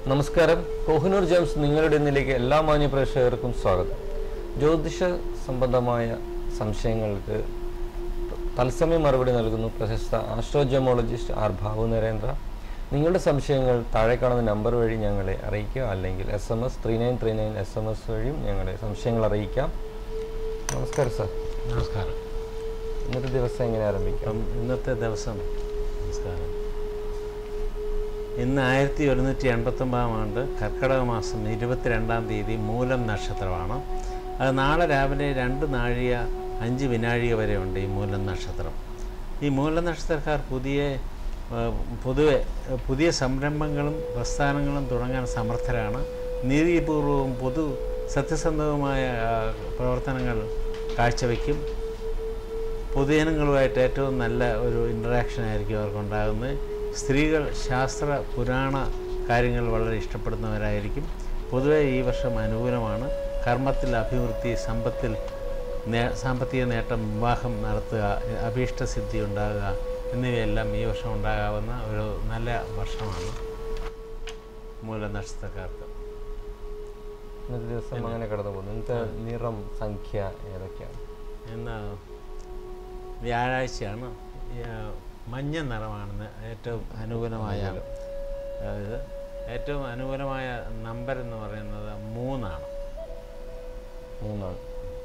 നമസ്കാരം കോഹിനൂർ ജെയിംസ് നിങ്ങളുടെ ഇന്നിലേക്ക് എല്ലാ മാന്യ പ്രേക്ഷകർക്കും സ്വാഗതം ജ്യോതിഷ സംബന്ധമായ സംശയങ്ങൾക്ക് തത്സമയം മറുപടി നൽകുന്നു പ്രശസ്ത ആസ്ട്രോജമോളജിസ്റ്റ് ആർ ബാബു നരേന്ദ്ര നിങ്ങളുടെ സംശയങ്ങൾ താഴെ കാണുന്ന നമ്പർ വഴി ഞങ്ങളെ അറിയിക്കുക അല്ലെങ്കിൽ S M S three nine three nine S M S വഴിയും ഞങ്ങളെ സംശയങ്ങൾ അറിയിക്കാം നമസ്കാരം സാർ നമസ്കാരം ഇന്നത്തെ ദിവസം എങ്ങനെ ആരംഭിക്കാം അപ്പം ഇന്നത്തെ ദിവസം നമസ്കാരം ഇന്ന് ആയിരത്തി ഒരുന്നൂറ്റി എൺപത്തൊമ്പതാം ആണ്ട് കർക്കിടക മാസം ഇരുപത്തിരണ്ടാം തീയതി മൂലം നക്ഷത്രമാണ് അത് നാളെ രാവിലെ രണ്ട് നാഴിക അഞ്ച് വിനാഴിക വരെ ഉണ്ട് ഈ മൂലം നക്ഷത്രം ഈ മൂലം നക്ഷത്രക്കാർ പുതിയ ആ, പൊതുവെ ആ, പുതിയ സംരംഭങ്ങളും പ്രസ്ഥാനങ്ങളും തുടങ്ങാൻ സമർത്ഥരാണ് നീതിപൂർവവും പൊതു സത്യസന്ധവുമായ ആ, പ്രവർത്തനങ്ങൾ കാഴ്ചവെക്കും പൊതുജനങ്ങളുമായിട്ട് ഏറ്റവും നല്ല ഒരു ഇൻട്രാക്ഷൻ ആയിരിക്കും അവർക്കുണ്ടാകുന്നത് സ്ത്രീകൾ ശാസ്ത്ര പുരാണ കാര്യങ്ങൾ വളരെ ഇഷ്ടപ്പെടുന്നവരായിരിക്കും പൊതുവെ ഈ വർഷം അനുകൂലമാണ് കർമ്മത്തിൽ അഭിവൃദ്ധി സമ്പത്തിൽ നേ സാമ്പത്തിക നേട്ടം വിവാഹം നടത്തുക അഭീഷ്ടസിദ്ധി ഉണ്ടാകുക എന്നിവയെല്ലാം ഈ വർഷം ഉണ്ടാകാവുന്ന ഒരു നല്ല വർഷമാണ് മൂലനക്ഷത്രക്കാർക്ക് ഇന്നത്തെ ദിവസം അങ്ങനെ കടന്നു പോകുന്നു ഇന്നത്തെ നിറം സംഖ്യ ഏതൊക്കെയാണ് ഇന്ന് വ്യാഴാഴ്ചയാണ് ഈ, ആ, മഞ്ഞ നിറമാണെന്ന് ഏറ്റവും അനുകൂലമായ അതായത് ഏറ്റവും അനുകൂലമായ നമ്പർ എന്ന് പറയുന്നത് മൂന്നാണ് മൂന്നാണ്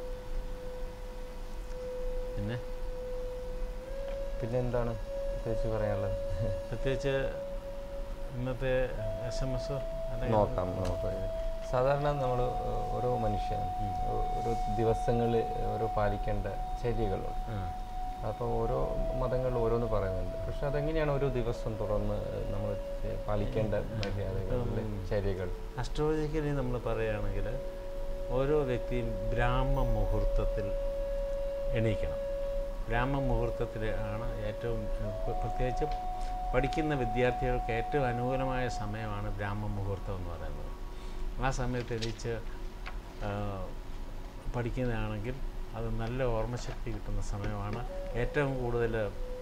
പിന്നെ പിന്നെ എന്താണ് പ്രത്യേകിച്ച് പറയാനുള്ളത് പ്രത്യേകിച്ച് ഇന്നത്തെ എസ് എം എസ് നോക്കാം നോക്കാം സാധാരണ നമ്മൾ ഓരോ മനുഷ്യനും ഒ- ഓരോ ദിവസങ്ങളിൽ ഓരോ പാലിക്കേണ്ട ചര്യകളുണ്ട് അപ്പോൾ ഓരോ മതങ്ങളിൽ ഓരോന്ന് പറയുന്നുണ്ട് പക്ഷെ അതെങ്ങനെയാണ് ഓരോ ദിവസം തുറന്ന് നമ്മൾ പാലിക്കേണ്ട മര്യാദകൾ ചര്യകൾ അസ്ട്രോളജിക്കലി നമ്മൾ പറയുകയാണെങ്കിൽ ഓരോ വ്യക്തിയും ബ്രാഹ്മ മുഹൂർത്തത്തിൽ എണീക്കണം ബ്രാഹ്മ മുഹൂർത്തത്തിൽ ആണ് ഏറ്റവും ഏഹ്, പ്ര- പ്രത്യേകിച്ച് പഠിക്കുന്ന വിദ്യാർത്ഥികൾക്ക് ഏറ്റവും അനുകൂലമായ സമയമാണ് ബ്രാഹ്മ മുഹൂർത്തം എന്ന് പറയുന്നത് ആ സമയത്ത് എണീച്ച് ആഹ്, പഠിക്കുന്നതാണെങ്കിൽ അത് നല്ല ഓർമ്മശക്തി കിട്ടുന്ന സമയമാണ് ഏറ്റവും കൂടുതൽ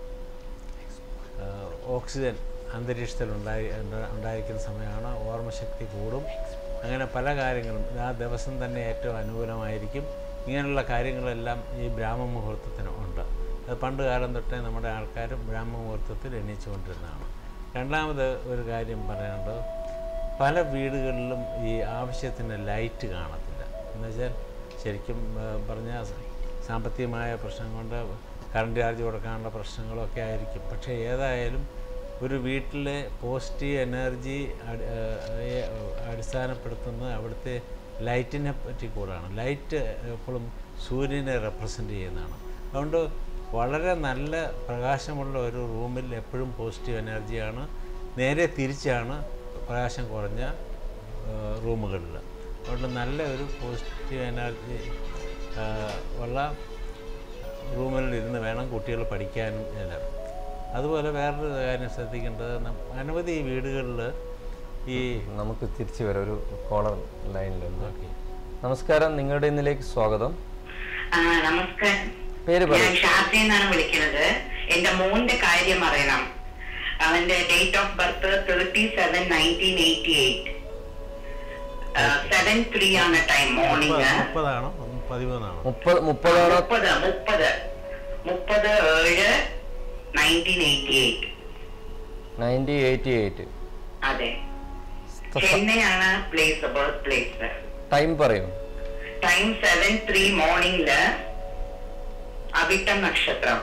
ആഹ് ഓക്സിജൻ അന്തരീക്ഷത്തിൽ ഉണ്ടായി ഉണ്ടാ- ഉണ്ടായിരിക്കുന്ന സമയമാണ് ഓർമ്മശക്തി കൂടും അങ്ങനെ പല കാര്യങ്ങളും ആ ദിവസം തന്നെ ഏറ്റവും അനുകൂലമായിരിക്കും ഇങ്ങനെയുള്ള കാര്യങ്ങളെല്ലാം ഈ ബ്രാഹ്മ മുഹൂർത്തത്തിന് ഉണ്ട് അത് പണ്ട് കാലം തൊട്ടേ നമ്മുടെ ആൾക്കാർ ബ്രാഹ്മ മുഹൂർത്തത്തിൽ എണീച്ചുകൊണ്ടിരുന്നതാണ് രണ്ടാമത് ഒരു കാര്യം പറയാനുള്ളത് പല വീടുകളിലും ഈ ആവശ്യത്തിന് ലൈറ്റ് കാണത്തില്ല എന്നുവെച്ചാൽ ശരിക്കും പറഞ്ഞാൽ സാമ്പത്തികമായ പ്രശ്നം കൊണ്ട് കറണ്ട് ചാർജ് കൊടുക്കാനുള്ള പ്രശ്നങ്ങളൊക്കെ ആയിരിക്കും പക്ഷേ ഏതായാലും ഒരു വീട്ടിലെ പോസിറ്റീവ് എനർജി അടി- ഏഹ് ഏഹ് അടിസ്ഥാനപ്പെടുത്തുന്നത് അവിടുത്തെ ലൈറ്റിനെ പറ്റി കൂടാണ് ലൈറ്റ് എപ്പോഴും സൂര്യനെ റെപ്രസെൻ്റ് ചെയ്യുന്നതാണ് അതുകൊണ്ട് വളരെ നല്ല പ്രകാശമുള്ള ഒരു റൂമിൽ എപ്പോഴും പോസിറ്റീവ് എനർജിയാണ് നേരെ തിരിച്ചാണ് പ്രകാശം കുറഞ്ഞ ഏഹ് റൂമുകളിൽ അതുകൊണ്ട് നല്ല ഒരു പോസിറ്റീവ് എനർജി ഏഹ് ഉള്ള റൂമിൽ ഇരുന്ന് വേണം കുട്ടികൾ പഠിക്കാനും എല്ലാം അതുപോലെ വേറൊരു കാര്യം ശ്രദ്ധിക്കേണ്ടത് നം- അനവധി വീടുകളിൽ ഈ നമുക്ക് തിരിച്ചു വരാം ഒരു കോളർ ലൈനിലുണ്ട് ഓക്കെ നമസ്കാരം നിങ്ങളുടെ ഇന്നിലേക്ക് സ്വാഗതം ആ, നമസ്കാരം പേര് ഞാൻ പറയും ഷാഫി എന്നാണ് വിളിക്കുന്നത് എന്റെ മോന്റെ കാര്യം അറിയണം അവന്റെ date of birth thirty seven nineteen eighty eight seven three ആണ് ടൈം മോർണിംഗ് മുപ്പതാണോ പതിമൂന്നാണോ മുപ്പത് മുപ്പതാണോ മുപ്പത് മുപ്പത് മുപ്പത് ഏഴ് nineteen eighty eight ninety eighty eight അതെ ചെന്നൈയാണ് പ്ലേസ് ബർത്ത് പ്ലേസ് ടൈം പറയൂ ടൈം സെവൻ ത്രീ മോർണിംഗില് അവിട്ടം നക്ഷത്രം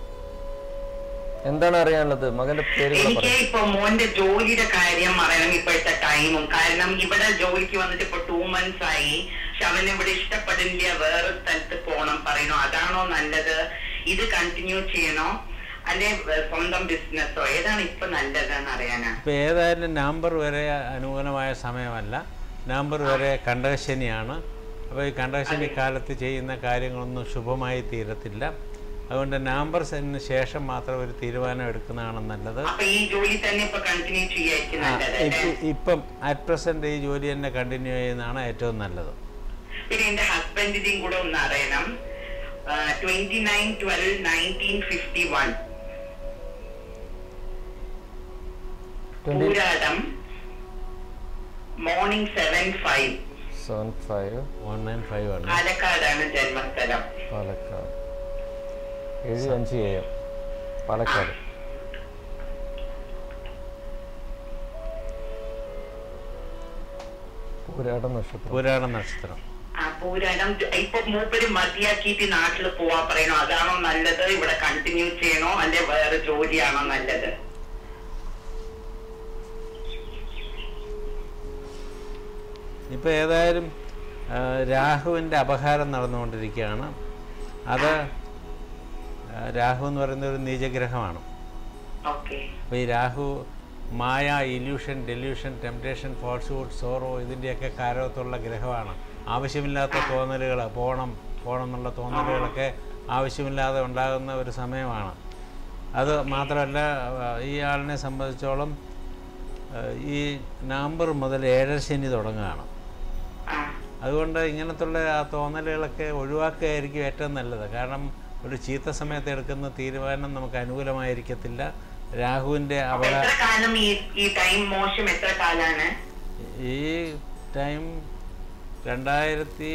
എന്താണ് അറിയാനുള്ളത് മകന്റെ പേര് കൂടെ എനിക്ക് പറയൂ ഇപ്പൊ മോന്റെ ജോലിയുടെ കാര്യം അറിയണം ഇപ്പോഴത്തെ ടൈമും കാരണം ഇവിടെ ജോലിക്ക് വന്നിട്ട് ഇപ്പൊ ടൂ മന്ത്സ് ആയി പക്ഷെ അവന് ഇവിടെ ഇഷ്ടപ്പെടില്ല വേറെ സ്ഥലത്ത് പോണം പറയണോ അതാണോ നല്ലത് ഇത് കണ്ടിന്യൂ ചെയ്യണോ അല്ലെ വേ- സ്വന്തം ബിസിനസ്സോ ഏതാണ് ഇപ്പൊ നല്ലതെന്ന് അറിയാനാ ഇപ്പോൾ ഏതായാലും നവംബർ വരെ അനുകൂലമായ സമയമല്ല നവംബർ വരെ കണ്ടകശനിയാണ് അപ്പോൾ ഈ കണ്ടകശനി കാലത്ത് ചെയ്യുന്ന കാര്യങ്ങളൊന്നും ശുഭമായി തീരത്തില്ല അതുകൊണ്ട് നവംബർ സെന്നിന് ശേഷം മാത്രം ഒരു തീരുമാനം എടുക്കുന്നതാണ് നല്ലത് അപ്പൊ ഈ ജോലി തന്നെ ഇപ്പൊ കണ്ടിന്യൂ ചെയ്യായിരിക്കും ആ, നല്ലത് അല്ലേ? ഇപ്പ- ഇപ്പം അറ്റ് പ്രസൻറ്റ് ഈ ജോലി തന്നെ കണ്ടിന്യൂ ചെയ്യുന്നതാണ് ഏറ്റവും നല്ലത് പിന്നെ എന്റെ ഹസ്ബൻഡിന്റെയും കൂടെ ഒന്ന് അറിയണം twenty nine twelve nineteen fifty one twenty പൂരാടം morning seven five seven five one nine five ആണ് പാലക്കാടാണ് ജന്മസ്ഥലം പാലക്കാട് ഏഴ് അഞ്ച് എ എം പാലക്കാട് പൂരാട നക്ഷത്രം പുരാണ നക്ഷത്രം ആ പൂരാടം ഇപ്പൊ മൂപ്പര് മതിയാക്കിയിട്ട് നാട്ടിൽ പോവാൻ പറയണോ അതാണോ നല്ലത് ഇവിടെ കണ്ടിന്യൂ ചെയ്യണോ അല്ലെ വേറെ ജോലിയാണോ നല്ലത് ഇപ്പോൾ ഏതായാലും ആ, രാഹുവിൻ്റെ അപഹാരം നടന്നുകൊണ്ടിരിക്കുകയാണ് അത് ആ, രാഹു എന്ന് പറയുന്ന ഒരു നീചഗ്രഹമാണ് ഓക്കെ അപ്പോൾ ഈ രാഹു മായ illusion delusion temptation falsehood sorrow ഇതിൻ്റെയൊക്കെ കാരകത്തുള്ള ഗ്രഹമാണ് ആവശ്യമില്ലാത്ത തോന്നലുകൾ പോണം പോണം എന്നുള്ള തോന്നലുകളൊക്കെ ആവശ്യമില്ലാതെ ഉണ്ടാകുന്ന ഒരു സമയമാണ് അത് മാത്രമല്ല ആ, ഈ ആളിനെ സംബന്ധിച്ചോളം ആ, ഈ നവംബർ മുതൽ ഏഴര ശനി തുടങ്ങുകയാണ് ആ അതുകൊണ്ട് ഇങ്ങനത്തുള്ള ആ തോന്നലുകളൊക്കെ ഒഴിവാക്കുകയായിരിക്കും ഏറ്റവും നല്ലത് കാരണം ഒരു ചീത്ത സമയത്ത് എടുക്കുന്ന തീരുമാനം നമുക്ക് അനുകൂലമായിരിക്കത്തില്ല രാഹുവിൻ്റെ അപ്പൊ അപകാ എത്ര കാലം ഈ ഈ ടൈം മോശം എത്ര കാലാണ് ഈ ടൈം രണ്ടായിരത്തി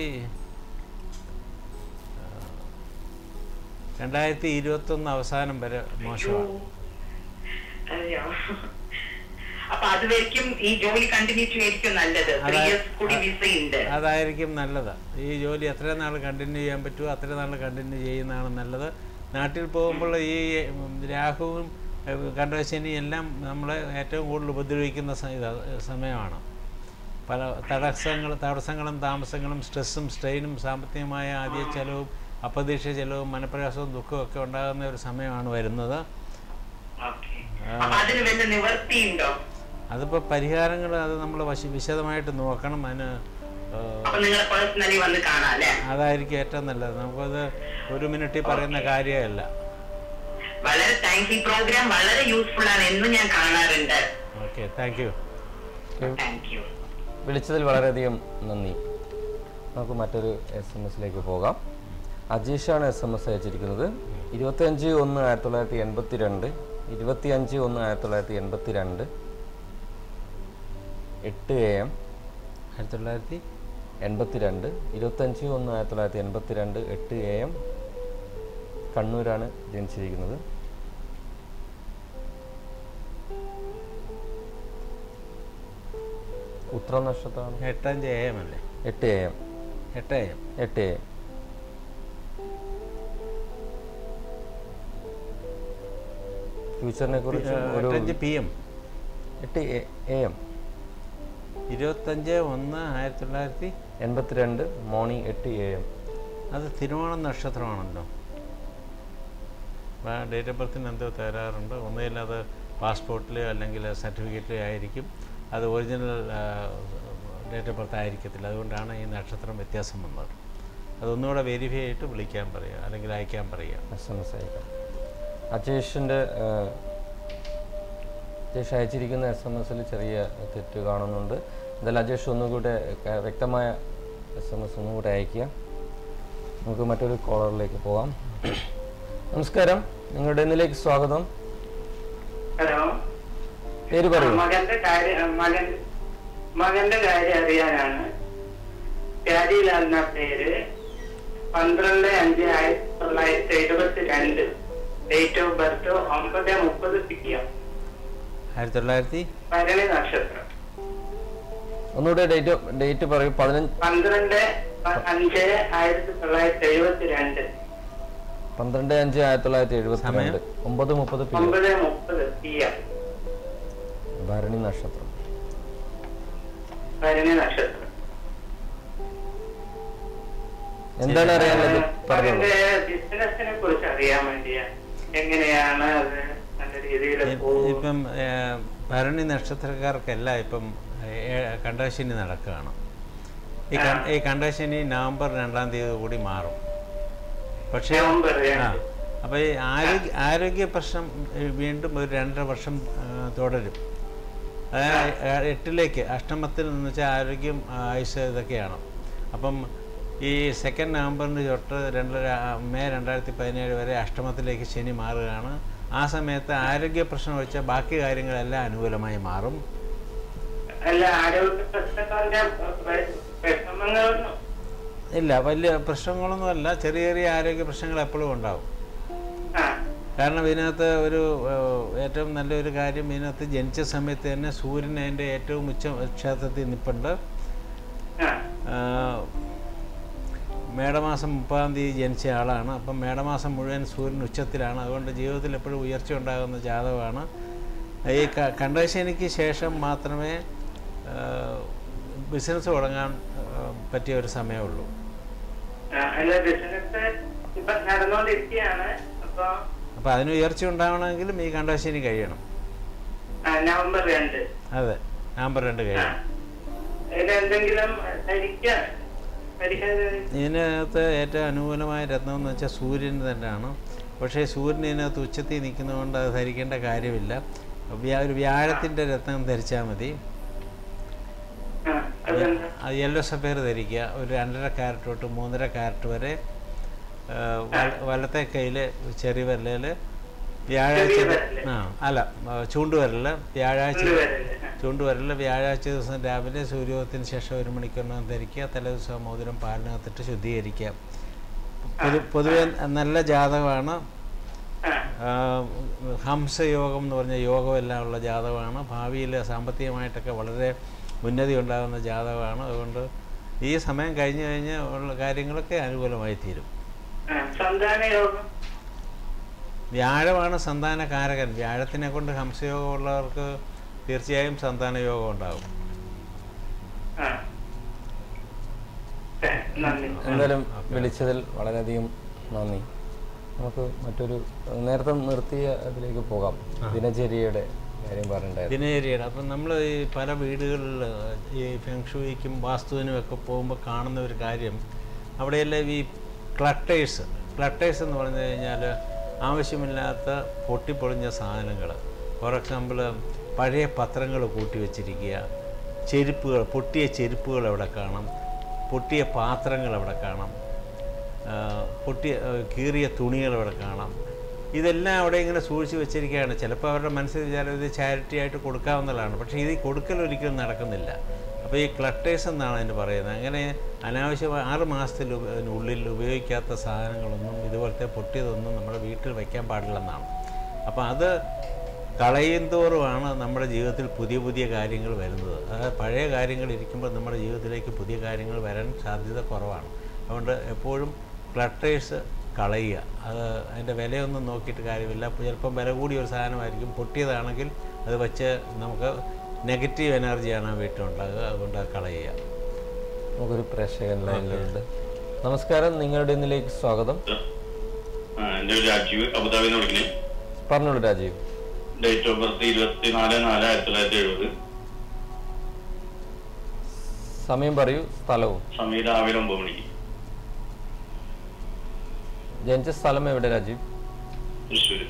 ആ, രണ്ടായിരത്തി ഇരുപത്തൊന്ന് അവസാനം വരെ മോശമാണ് അയ്യോ അപ്പൊ അതുവരെയും ഈ ജോലി കണ്ടിന്യൂ ചെയ്യായിരിക്കും നല്ലത് ത്രീ അതാ- ഇയേഴ്സ് കൂടി വിസ ഉണ്ട് അതായിരിക്കും നല്ലത് ഈ ജോലി എത്ര നാൾ കണ്ടിന്യൂ ചെയ്യാൻ പറ്റുമോ അത്ര നാൾ കണ്ടിന്യൂ ചെയ്യുന്നതാണ് നല്ലത് നാട്ടിൽ പോകുമ്പോൾ ഈ ഉം, രാഹുവും ഏഹ്, കണ്ടശനി എല്ലാം നമ്മളെ ഏറ്റവും കൂടുതൽ ഉപദ്രവിക്കുന്ന സ- ഇതാ, സമയമാണ് പല തടസ്സങ്ങൾ തടസ്സങ്ങളും താമസങ്ങളും സ്ട്രെസ്സും സ്ട്രെയിനും സാമ്പത്തികമായ ആദ്യ ചെലവും അപ്രതീക്ഷ ചെലവും മനപ്രയാസവും ദുഃഖവും ഒക്കെ ഉണ്ടാകുന്ന ഒരു സമയമാണ് വരുന്നത് ഓക്കെ അപ്പൊ അതിന് വല്ല നിവർത്തിയുണ്ടോ അതിപ്പോൾ പരിഹാരങ്ങൾ അത് നമ്മൾ വശ വിശദമായിട്ട് നോക്കണം അതിന് ഏഹ്, അപ്പൊ നിങ്ങൾ പേഴ്സണലി വന്ന് കാണാം അല്ലെ അതായിരിക്കും ഏറ്റവും നല്ലത് നമുക്കത് ഒരു മിനിറ്റിൽ പറയുന്ന കാര്യമല്ല വളരെ താങ്ക്സ് ഈ പ്രോഗ്രാം വളരെ യൂസ്ഫുൾ ആണ് എന്നും ഞാൻ കാണാറുണ്ട് okay thank you thank you വിളിച്ചതിൽ വളരെയധികം നന്ദി നമുക്ക് മറ്റൊരു എസ് എം എസിലേക്ക് പോകാം അജീഷാണ് എസ് എം എസ് അയച്ചിരിക്കുന്നത് ഇരുപത്തിയഞ്ച് ഒന്ന് ആയിരത്തി തൊള്ളായിരത്തി എൺപത്തി രണ്ട് ഇരുപത്തിയഞ്ച് ഒന്ന് ആയിരത്തി തൊള്ളായിരത്തി എൺപത്തി രണ്ട് എട്ട് എ എം ആയിരത്തി തൊള്ളായിരത്തി എൺപത്തി രണ്ട് ഇരുപത്തഞ്ച് ഒന്ന് ആയിരത്തി തൊള്ളായിരത്തി എൺപത്തി രണ്ട് എട്ട് എ എം കണ്ണൂരാണ് ജനിച്ചിരിക്കുന്നത് ഉത്ര നക്ഷത്രമാണ് എട്ടഞ്ച് എ എം അല്ലേ എട്ട് എ എം എട്ട് എ എം എട്ട് എ എം ഫ്യൂച്ചറിനെ കുറിച്ച് ഒരു എട്ടഞ്ച് പി എം എട്ട് എ എം ഇരുപത്തഞ്ച് ഒന്ന് ആയിരത്തി തൊള്ളായിരത്തി എൺപത്തിരണ്ട് മോർണിംഗ് എട്ട് എ എം അത് തിരുവോണം നക്ഷത്രമാണല്ലോ ഡേറ്റ് ഓഫ് ബർത്തിന് എന്തോ തരാറുണ്ട് ഒന്നുകിൽ അത് പാസ്പോർട്ടിൽ അല്ലെങ്കിൽ സർട്ടിഫിക്കറ്റിൽ ആയിരിക്കും അത് ഒറിജിനൽ ഡേറ്റ് ഓഫ് ബർത്ത് ആയിരിക്കത്തില്ല അതുകൊണ്ടാണ് ഈ നക്ഷത്രം വ്യത്യാസം വന്നത് അതൊന്നുകൂടെ വെരിഫൈ ചെയ്തിട്ട് വിളിക്കാൻ പറയുക അല്ലെങ്കിൽ അയക്കാൻ പറയുക എസ് എം എസ് അയക്കാം അജേഷിൻ്റെ അജേഷ് അയച്ചിരിക്കുന്ന എസ് എം എസിൽ ചെറിയ തെറ്റ് കാണുന്നുണ്ട് എന്തായാലും അജേഷ് ഒന്നുകൂടെ ക- വ്യക്തമായ എസ് എം എസ് ഒന്നുകൂടെ അയക്കുക നമുക്ക് മറ്റൊരു കോളറിലേക്ക് പോകാം നമസ്കാരം നിങ്ങളുടെ ഇന്നിലേക്ക് സ്വാഗതം ഹലോ പേര് പറയൂ മകന്റെ കാര്യം മകൻ മകന്റെ കാര്യം അറിയാനാണ് പ്യാരിലാൽ എന്ന പേര് പന്ത്രണ്ട് അഞ്ച് ആയിരത്തി തൊള്ളായിരത്തി എഴുപത്തി രണ്ട് ഡേറ്റ് ഓഫ് ബർത്ത് ഒമ്പത് മുപ്പത് പി എം ആയിരത്തി തൊള്ളായിരത്തി ഭരണി നക്ഷത്രം ഒന്നുകൂടെ ഡേറ്റ് ഡേറ്റ് പറയൂ പതിനഞ്ച് പന്ത്രണ്ട് അഞ്ച് ആയിരത്തി തൊള്ളായിരത്തി എഴുപത്തി രണ്ട് പന്ത്രണ്ട് അഞ്ച് ആയിരത്തി തൊള്ളായിരത്തി എഴുപത്തി രണ്ട് സമയം? ഒമ്പത് മുപ്പത് പി എം ഒമ്പത് മുപ്പത് പി എം ഭരണി നക്ഷത്രം ഭരണി നക്ഷത്രം എന്താണ് അറിയാനുള്ളത് പറഞ്ഞോളൂ മകന്റെ ബിസിനസിനെ കുറിച്ച് അറിയാൻ വേണ്ടിയാ എങ്ങനെയാണ് അത് നല്ല രീതിയിൽ ഇ- പോകും ഇപ്പം ഏഹ്, ഭരണി നക്ഷത്രക്കാർക്കെല്ലാം ഇപ്പം ഏ- കണ്ടശനി നടക്കുകയാണ് ഈ ക- ഈ കണ്ടശനി നവംബർ രണ്ടാം തീയതി കൂടി മാറും പക്ഷേ നവംബർ ആ രണ്ട്. അപ്പോൾ ഈ ആരോഗ്യ ആരോഗ്യ പ്രശ്നം ഏ, വീണ്ടും ഒരു രണ്ടര വർഷം ആ, തുടരും അതായത് ഏ- എട്ടിലേക്ക് അഷ്ടമത്തിൽ എന്ന് വെച്ചാൽ ആരോഗ്യം ആയുസ് ഇതൊക്കെയാണ് അപ്പം ഈ സെക്കൻഡ് നവംബറിന് തൊട്ട് രണ്ടര മെയ് രണ്ടായിരത്തി പതിനേഴ് വരെ അഷ്ടമത്തിലേക്ക് ശനി മാറുകയാണ് ആ സമയത്ത് ആരോഗ്യ പ്രശ്നം വെച്ചാൽ ബാക്കി കാര്യങ്ങളെല്ലാം അനുകൂലമായി മാറും അല്ല ആരോഗ്യ പ്രശ്നങ്ങളുടെ വിഷമങ്ങളൊന്നും ഇല്ല വലിയ പ്രശ്നങ്ങളൊന്നുമല്ല ചെറിയ ചെറിയ ആരോഗ്യ പ്രശ്നങ്ങൾ എപ്പോഴും ഉണ്ടാവും ആ കാരണം ഇതിനകത്ത് ഒരു ഏഹ്, ഏറ്റവും നല്ലൊരു കാര്യം ഇതിനകത്ത് ജനിച്ച സമയത്ത് തന്നെ സൂര്യൻ അതിൻ്റെ ഏറ്റവും ഉച്ച ക്ഷേത്രത്തിൽ നിൽപ്പുണ്ട് ആ ആഹ്, മേടമാസം മുപ്പതാം തീയതി ജനിച്ച ആളാണ് അപ്പം മേടമാസം മുഴുവൻ സൂര്യൻ ഉച്ചത്തിലാണ് അതുകൊണ്ട് ജീവിതത്തിൽ എപ്പോഴും ഉയർച്ച ഉണ്ടാകുന്ന ജാതകമാണ് ഈ ക- കണ്ടശനിക്ക് ശേഷം മാത്രമേ ബിസിനസ് തുടങ്ങാൻ ആഹ്, പറ്റിയ ഒരു സമയമുള്ളൂ ആ, അല്ല ബിസിനസ് ഇപ്പൊ നടന്നുകൊണ്ടിരിക്കുകയാണ് അപ്പൊ അപ്പോൾ അതിന് ഉയർച്ച ഉണ്ടാവണമെങ്കിലും ഈ കണ്ടശനി കഴിയണം ആ, നവംബർ രണ്ട് അതെ നവംബർ രണ്ട് ആ കഴിയണം ഇത് എന്തെങ്കിലും ധരിക്കാൻ ധരിക്കാതെ ഇതിനകത്ത് ഏറ്റവും അനുകൂലമായ രത്നം എന്ന് വെച്ചാൽ സൂര്യൻ തന്നെയാണ് പക്ഷേ സൂര്യൻ ഇതിനകത്ത് ഉച്ചത്തിൽ നിൽക്കുന്നതുകൊണ്ട് അത് ധരിക്കേണ്ട കാര്യമില്ല വ്യാ- ഒരു വ്യാഴത്തിൻ്റെ രത്നം ധരിച്ചാൽ മതി ആ അതെന്താ അത് യെല്ലോ സഫയർ ധരിക്കുക ഒരു രണ്ടര ക്യാരറ്റ് തൊട്ട് മൂന്നര ക്യാരറ്റ് വരെ ആ, വല- വലത്തെ കയ്യിൽ ചെറിയ വിരലിൽ വ്യാഴാഴ്ച ചെറിയ വിരല്? ആ അല്ല ആ, ചൂണ്ടുവിരലിൽ വ്യാഴാഴ്ച കൊണ്ടുവരല്ലേ ആ. ചൂണ്ടുവരലിൽ വ്യാഴാഴ്ച ദിവസം രാവിലെ സൂര്യോദയത്തിന് ശേഷം ഒരു മണിക്കൂറിനകം ധരിക്കുക തലേ ദിവസം മോതിരം പാലിനകത്തിട്ട് ശുദ്ധീകരിക്കുക പൊതു പൊതുവെ നല്ല ജാതകമാണ് ആ ആ, ഹംസയോഗം എന്ന് പറഞ്ഞ യോഗമെല്ലാം ഉള്ള ജാതകമാണ് ഭാവിയിൽ സാമ്പത്തികമായിട്ടൊക്കെ വളരെ ഉന്നതി ഉണ്ടാകുന്ന ജാതകമാണ് അതുകൊണ്ട് ഈ സമയം കഴിഞ്ഞ് കഴിഞ്ഞ് ഉള്ള കാര്യങ്ങളൊക്കെ അനുകൂലമായി തീരും ആ, സന്താന യോഗം വ്യാഴമാണ് സന്താനകാരകൻ വ്യാഴത്തിനെ കൊണ്ട് ഹംസയോഗം ഉള്ളവർക്ക് തീർച്ചയായും സന്താന യോഗം ഉണ്ടാകും ആ ഏ, നന്ദി എന്തായാലും വിളിച്ചതിൽ വളരെയധികം നന്ദി നമുക്ക് മറ്റൊരു നേരത്തെ നിർത്തിയ അതിലേക്ക് പോകാം ദിനചര്യയുടെ കാര്യം പറയണ്ടായിരുന്നു ദിനചര്യയുടെ അപ്പം നമ്മൾ ഈ പല വീടുകളിൽ ഈ ഫെങ്ഷുയിക്കും വാസ്തുവിനും ഒക്കെ പോകുമ്പോൾ കാണുന്ന ഒരു കാര്യം അവിടെയെല്ലാം ഈ ക്ലട്ടേഴ്സ് ക്ലട്ടേഴ്സ് എന്ന് പറഞ്ഞു കഴിഞ്ഞാൽ ആവശ്യമില്ലാത്ത പൊട്ടിപ്പൊളിഞ്ഞ സാധനങ്ങൾ ഫോർ എക്സാമ്പിൾ പഴയ പത്രങ്ങൾ കൂട്ടി വെച്ചിരിക്കുക ചെരുപ്പുകൾ പൊട്ടിയ ചെരുപ്പുകൾ അവിടെ കാണാം പൊട്ടിയ പാത്രങ്ങൾ അവിടെ കാണാം ആ, പൊട്ടിയ ആ, കീറിയ തുണികൾ അവിടെ കാണാം ഇതെല്ലാം അവിടെ ഇങ്ങനെ സൂക്ഷിച്ച് വെച്ചിരിക്കുകയാണ് ചിലപ്പോൾ അവരുടെ മനസ്സിൽ വിചാരം ഇത് ചാരിറ്റി ആയിട്ട് കൊടുക്കാവുന്നതാണ് പക്ഷേ ഇത് കൊടുക്കൽ ഒരിക്കലും നടക്കുന്നില്ല അപ്പോൾ ഈ ക്ലട്ടേഴ്സ് എന്നാണ് അതിന് പറയുന്നത് അങ്ങനെ അനാവശ്യമായി ആറ് മാസത്തിൽ ഉപ- ഉള്ളിൽ ഉപയോഗിക്കാത്ത സാധനങ്ങളൊന്നും ഇതുപോലത്തെ പൊട്ടിയതൊന്നും നമ്മുടെ വീട്ടിൽ വയ്ക്കാൻ പാടില്ലെന്നാണ് അപ്പോൾ അത് കളയും തോറുമാണ് നമ്മുടെ ജീവിതത്തിൽ പുതിയ പുതിയ കാര്യങ്ങൾ വരുന്നത് അതായത് പഴയ കാര്യങ്ങൾ ഇരിക്കുമ്പോൾ നമ്മുടെ ജീവിതത്തിലേക്ക് പുതിയ കാര്യങ്ങൾ വരാൻ സാധ്യത കുറവാണ് അതുകൊണ്ട് എപ്പോഴും ക്ലട്ടേഴ്സ് കളയുക അത് അതിൻ്റെ വിലയൊന്നും നോക്കിയിട്ട് കാര്യമില്ല ചിലപ്പം വില കൂടിയ ഒരു സാധനമായിരിക്കും പൊട്ടിയതാണെങ്കിൽ അത് വെച്ച് നമുക്ക് നെഗറ്റീവ് എനർജിയാണ് ആ വീട്ടിലുണ്ടാകുക അതുകൊണ്ട് അത് കളയുക നമുക്കൊരു പ്രേക്ഷകൻ ലൈനിലുണ്ട് നമസ്കാരം നിങ്ങളുടെ ഇന്നിലേക്ക് സ്വാഗതം ആ, എൻ്റെ പേര് രാജീവ് അബുദാബിന്ന് വിളിക്കണേ പറഞ്ഞോളൂ രാജീവ് ഡേറ്റ് ഓഫ് ബർത്ത് ഇരുപത്തിനാല് നാല് ആയിരത്തി തൊള്ളായിരത്തി എഴുപത് സമയം പറയൂ സ്ഥലവും സമയം രാവിലെ ഒമ്പത് മണിക്ക് ജനിച്ച സ്ഥലം എവിടെ രാജീവ് തൃശ്ശൂർ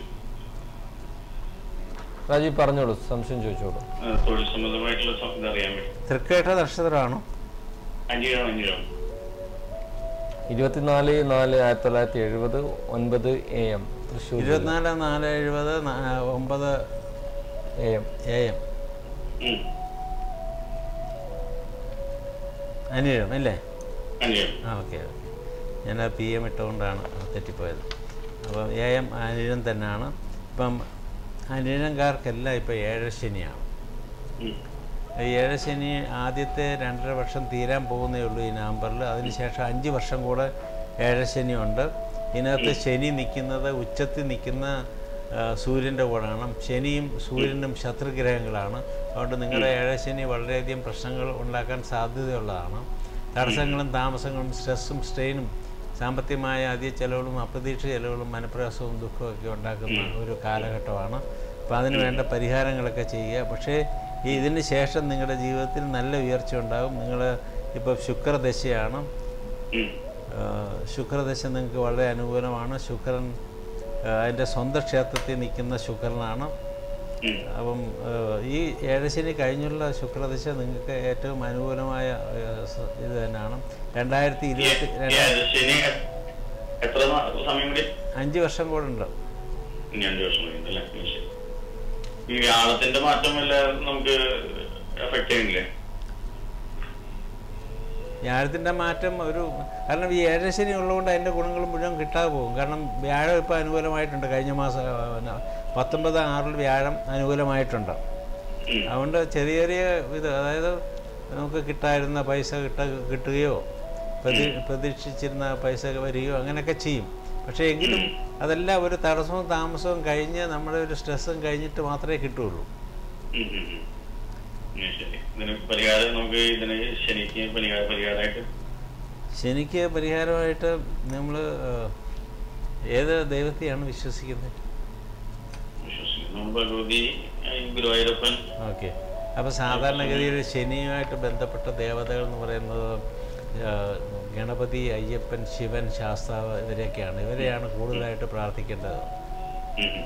രാജീവ് പറഞ്ഞോളൂ സംശയം ചോദിച്ചോളൂ തൊഴിൽ സംബന്ധമായിട്ടുള്ള സം- ഇതറിയാൻ വേണ്ടി തൃക്കേട്ട നക്ഷത്രമാണോ അഞ്ചിഴാണ് അഞ്ചിഴാണ് ഇരുപത്തിനാല് നാല് ആയിരത്തി തൊള്ളായിരത്തി എഴുപത് ഒൻപത് എ എം തൃശ്ശൂർ ഇരുപത്തിനാല് നാല് എഴുപത് നാ- ഒമ്പത് എ എം എ എം അനിഴം അല്ലേ അഞ്ചിഴാണ് ആ ഓക്കെ ഓക്കെ ഞാൻ ആ പി എം ഇട്ടുകൊണ്ടാണ് തെറ്റിപ്പോയത് അപ്പം എ എം അനിഴം തന്നെയാണ് ഇപ്പം അനിഴംകാർക്കെല്ലാം ഇപ്പോൾ ഏഴശനിയാണ് ഈ ഏഴശനി ആദ്യത്തെ രണ്ടര വർഷം തീരാൻ പോകുന്നേ ഉള്ളൂ ഈ നവംബറിൽ അതിനുശേഷം അഞ്ച് വർഷം കൂടെ ഏഴശനി ഉണ്ട് ഇതിനകത്ത് ശനി നിൽക്കുന്നത് ഉച്ചത്തിൽ നിൽക്കുന്ന ആ, സൂര്യൻ്റെ കൂടാണ് ശനിയും സൂര്യനും ശത്രുഗ്രഹങ്ങളാണ് അതുകൊണ്ട് നിങ്ങളുടെ ഏഴശനി വളരെയധികം പ്രശ്നങ്ങൾ ഉണ്ടാക്കാൻ സാധ്യതയുള്ളതാണ് തടസ്സങ്ങളും താമസങ്ങളും സ്ട്രെസ്സും സ്ട്രെയിനും സാമ്പത്തികമായ അധിക ചെലവുകളും അപ്രതീക്ഷിത ചെലവുകളും മനപ്രയാസവും ദുഃഖവും ഒക്കെ ഉണ്ടാക്കുന്ന ഒരു കാലഘട്ടമാണ് അപ്പോൾ അതിന് വേണ്ട പരിഹാരങ്ങളൊക്കെ ചെയ്യുക പക്ഷേ ഈ ഇതിന് ശേഷം നിങ്ങളുടെ ജീവിതത്തിൽ നല്ല ഉയർച്ച ഉണ്ടാകും നിങ്ങൾ ഇപ്പോൾ ശുക്രദശയാണ് ആ, ശുക്രദശ നിങ്ങൾക്ക് വളരെ അനുകൂലമാണ് ശുക്രൻ ആ, അതിൻ്റെ സ്വന്തം ക്ഷേത്രത്തിൽ നിൽക്കുന്ന ശുക്രനാണ് അപ്പം ആ, ഈ ഏഴശനി കഴിഞ്ഞുള്ള ശുക്രദശ നിങ്ങൾക്ക് ഏറ്റവും അനുകൂലമായ ആ, സ- ഇത് തന്നെയാണ് രണ്ടായിരത്തി ഇരുപത്തി രണ്ടായിരത്തി ശനി എത്ര നാ- സമയം കൂടി അഞ്ച് വർഷം കൂടെ ഉണ്ട് ഇനി അഞ്ച് വർഷം കഴിഞ്ഞിട്ടല്ലേ ഉം, ശരി. ഈ വ്യാഴത്തിന്റെ മാറ്റം വല്ല നമുക്ക് എഫക്ട് ചെയ്യുന്നില്ലേ വ്യാഴത്തിൻ്റെ മാറ്റം ഒരു കാരണം ഈ ഏഴശനി ഉള്ളതുകൊണ്ട് അതിൻ്റെ ഗുണങ്ങൾ മുഴുവൻ കിട്ടാതെ പോകും കാരണം വ്യാഴം ഇപ്പോൾ അനുകൂലമായിട്ടുണ്ട് കഴിഞ്ഞ മാസം ആ, പിന്നെ പത്തൊമ്പത് ആറിൽ വ്യാഴം അനുകൂലമായിട്ടുണ്ട് ഉം. അതുകൊണ്ട് ചെറിയ ചെറിയ ഇത് അതായത് നമുക്ക് കിട്ടായിരുന്ന പൈസ കിട്ട കിട്ടുകയോ പ്രതി പ്രതീക്ഷിച്ചിരുന്ന പൈസ വരികയോ അങ്ങനെയൊക്കെ ചെയ്യും പക്ഷേ എങ്കിലും അതെല്ലാം ഒരു തടസ്സവും താമസവും കഴിഞ്ഞ് നമ്മുടെ ഒരു സ്ട്രെസ്സും കഴിഞ്ഞിട്ട് മാത്രമേ കിട്ടുകയുള്ളൂ ഉം, ഉം, ഉം. ഉം, ശരി ഇതിന് പരിഹാരം നമുക്ക് ഇതിന് ശനിക്ക് പരിഹാര പരിഹാരമായിട്ട് ശനിക്ക് പരിഹാരമായിട്ട് നമ്മൾ ഏത് ദൈവത്തെയാണ് വിശ്വസിക്കുന്നത് വിശ്വസിക്കുന്നു നമ്മൾ ഭഗവതി ഏഹ്, ഗുരുവായൂരപ്പൻ ഓക്കെ അപ്പോൾ സാധാരണഗതിയിൽ ശനിയുമായിട്ട് ബന്ധപ്പെട്ട ദേവതകൾ എന്ന് പറയുന്നത് ആ, ഗണപതി അയ്യപ്പൻ ശിവൻ ശാസ്താവ് ഇവരെയൊക്കെയാണ് ഇവരെയാണ് കൂടുതലായിട്ട് പ്രാർത്ഥിക്കേണ്ടത് ഉം, ഉം.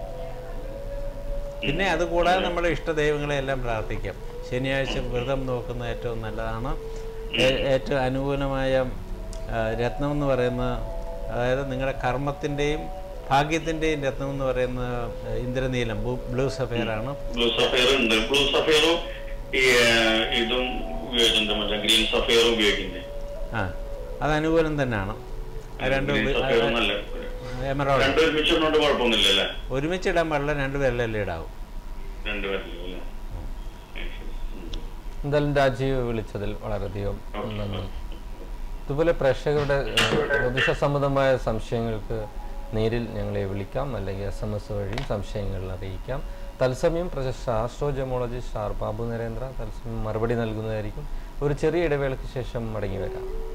പിന്നെ അതുകൂടാതെ നമ്മുടെ ഇഷ്ടദൈവങ്ങളെ എല്ലാം പ്രാർത്ഥിക്കാം ശനിയാഴ്ച വ്രതം നോക്കുന്നത് ഏറ്റവും നല്ലതാണ് ഏ- ഏറ്റവും അനുകൂലമായ ആ, രത്നം എന്ന് പറയുന്ന അതായത് നിങ്ങളുടെ കർമ്മത്തിൻ്റെയും ഭാഗ്യത്തിൻ്റെയും രത്നം എന്ന് പറയുന്ന ആ, ഇന്ദ്രനീലം ബ്ലൂ- ബ്ലൂ സഫയറാണ് ബ്ലൂ സഫയർ ഉണ്ട് ബ്ലൂ സഫയറും ഈ ഏഹ്, ഇതും ഉപയോഗിക്കുന്നുണ്ട് മറ്റേ ഗ്രീൻ സഫയറും ഉപയോഗിക്കുന്നത് ആ അത് അനുകൂലം തന്നെയാണ് ആ രണ്ട് ഗ്രീൻ ഉപ- സഫയറും നല്ല എമറോൾഡ് രണ്ടും ഒരുമിച്ചുകൊണ്ട് കുഴപ്പമൊന്നുമില്ല അല്ലേ ഒരുമിച്ചിടാൻ പാടില്ല രണ്ട് പേരിലല്ലേ ഇടാവും രണ്ടുപേരിലും അല്ലേ ഉം, ശരി. ഉം. എന്തായാലും രാജീവ് വിളിച്ചതിൽ വളരെയധികം നന്ദി ഇതുപോലെ പ്രേക്ഷകരുടെ ഏഹ്, ജ്യോതിഷ സംബന്ധമായ സംശയങ്ങൾക്ക് നേരിൽ ഞങ്ങളെ വിളിക്കാം അല്ലെങ്കിൽ എസ് എം എസ് വഴിയും സംശയങ്ങൾ അറിയിക്കാം തത്സമയം പ്രശസ്ത astro gemologist R Babu Narendra തത്സമയം മറുപടി നൽകുന്നതായിരിക്കും ഒരു ചെറിയ ഇടവേളയ്ക്ക് ശേഷം മടങ്ങി വരാം